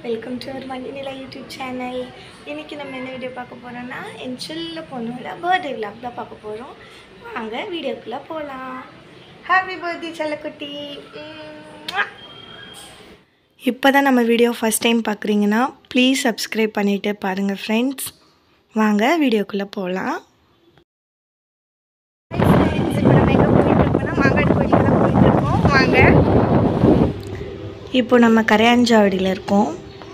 welcome to ஒரு மண்டிநிலா YouTube channel இன்றைக்கி நம்ம என்ன வீடியோ பார்க்க போகிறோன்னா என் செல்ல பொண்ணோட பர்த்டே விலாக் தான் பார்க்க போகிறோம் வாங்க வீடியோக்குள்ளே போகலாம் ஹாப்பி பர்த்டே செல்லக்குட்டி இப்போ தான் நம்ம வீடியோ ஃபஸ்ட் டைம் பார்க்குறீங்கன்னா ப்ளீஸ் சப்ஸ்கிரைப் பண்ணிவிட்டு பாருங்கள் ஃப்ரெண்ட்ஸ் வாங்க வீடியோக்குள்ளே போகலாம் இப்போ நம்ம எங்கே போயிட்டுருக்கோம்னா மாங்காடு கோயிலுக்கு தான் போயிட்டுருக்கோம் வாங்க இப்போ நம்ம கரையாஞ்சாவடியில் இருக்கோம்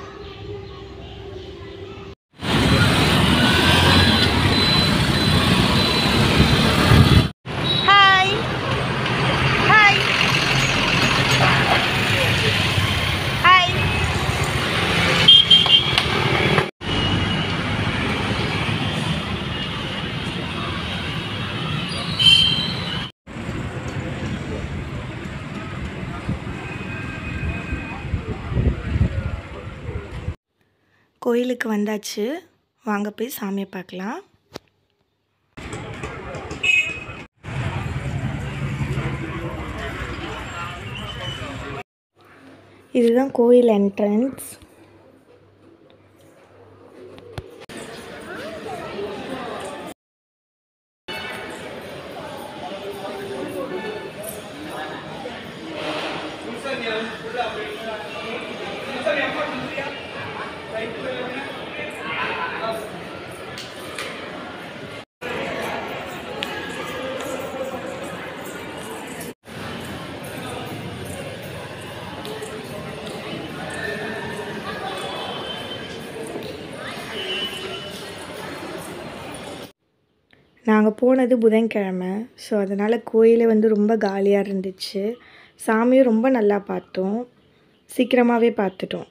ஹாய் ஹாய் ஹாய் கோயிலுக்கு வந்தாச்சு வாங்க போய் சாமியை பார்க்கலாம் இதுதான் கோயில் என்ட்ரன்ஸ் நாங்கள் போனது புதன்கிழமை ஸோ அதனால் கோயிலே வந்து ரொம்ப காலியாக இருந்துச்சு சாமியும் ரொம்ப நல்லா பார்த்தோம் சீக்கிரமாகவே பார்த்துட்டோம்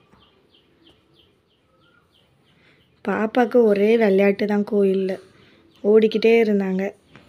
பாப்பாவுக்கு ஒரே விளையாட்டு தான் கோயிலில் ஓடிக்கிட்டே இருந்தாங்க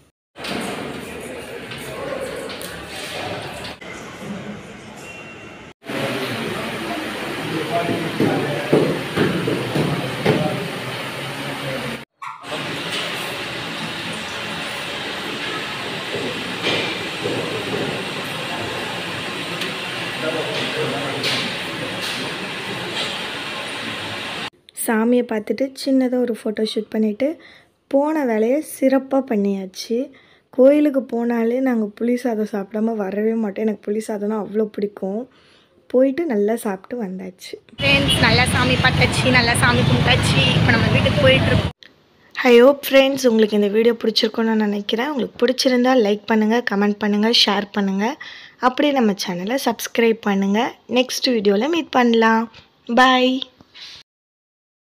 சாமியை பார்த்துட்டு சின்னதாக ஒரு ஃபோட்டோ ஷூட் பண்ணிவிட்டு போன வேலையை சிறப்பாக பண்ணியாச்சு கோயிலுக்கு போனாலே நாங்கள் புளி சாதம் சாப்பிடாம வரவே மாட்டோம் எனக்கு புளி சாதம்னா அவ்வளோ பிடிக்கும் போயிட்டு நல்லா சாப்பிட்டு வந்தாச்சு ஃப்ரெண்ட்ஸ் நல்லா சாமி பார்த்தாச்சு நல்லா சாமி கும்பிட்டாச்சு இப்போ நம்ம வீட்டுக்கு போயிட்டுருக்கோம் ஐ ஹோப் ஃப்ரெண்ட்ஸ் உங்களுக்கு இந்த வீடியோ பிடிச்சிருக்குன்னு நான் நினைக்கிறேன் உங்களுக்கு பிடிச்சிருந்தா லைக் பண்ணுங்கள் கமெண்ட் பண்ணுங்கள் ஷேர் பண்ணுங்கள் அப்படியே நம்ம சேனலை சப்ஸ்கிரைப் பண்ணுங்கள் நெக்ஸ்ட் வீடியோவில் மீட் பண்ணலாம் பாய்